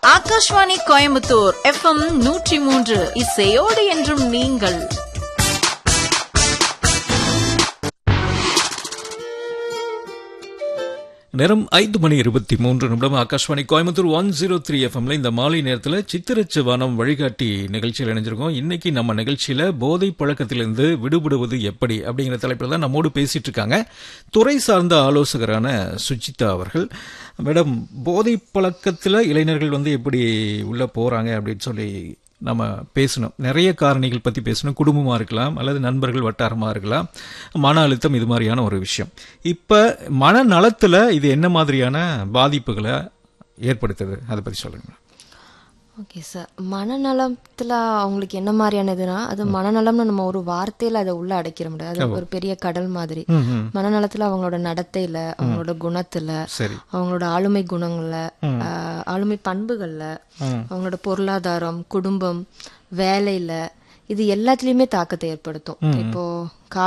Akashvani Coimbatore FM நூற்றி மூன்று இசையோடு என்றும் நீங்கள் நேரம் ஐந்து மணி இருபத்தி மூன்று நிமிடம் Akashvani Coimbatore one zero three எஃப்எம்ல இந்த மாலை நேரத்தில் சித்திரச்சு வானம் வழிகாட்டி நிகழ்ச்சியில் இணைஞ்சிருக்கோம் இன்னைக்கு நம்ம நிகழ்ச்சியில போதை பழக்கத்திலிருந்து விடுபடுவது எப்படி அப்படிங்கிற தலைப்பில் தான் நம்மோடு பேசிட்டு இருக்காங்க துறை சார்ந்த ஆலோசகரான சுஜிதா அவர்கள் மேடம் போதை பழக்கத்தில் இளைஞர்கள் வந்து எப்படி உள்ள போறாங்க அப்படின்னு சொல்லி நம்ம பேசணும் நிறைய காரணிகள் பற்றி பேசணும் குடும்பமாக இருக்கலாம் அல்லது நண்பர்கள் வட்டாரமாக இருக்கலாம் மன அழுத்தம் இது மாதிரியான ஒரு விஷயம் இப்போ மனநலத்தில் இது என்ன மாதிரியான பாதிப்புகளை ஏற்படுத்துது அதை பற்றி சொல்லுங்க ஓகே சார் மனநலத்தில் அவங்களுக்கு என்ன மாதிரியான இதுனா அது மனநலம்னு நம்ம ஒரு வார்த்தையில அதை உள்ள அடைக்கிற முடியாது அது ஒரு பெரிய கடல் மாதிரி மனநலத்துல அவங்களோட நடத்தையில அவங்களோட குணத்துல சரி அவங்களோட ஆளுமை குணங்கள்ல ஆஹ், ஆளுமை பண்புகள்ல அவங்களோட பொருளாதாரம் குடும்பம் வேலையில இது எல்லாத்துலயுமே தாக்கத்தை ஏற்படுத்தும் இப்போ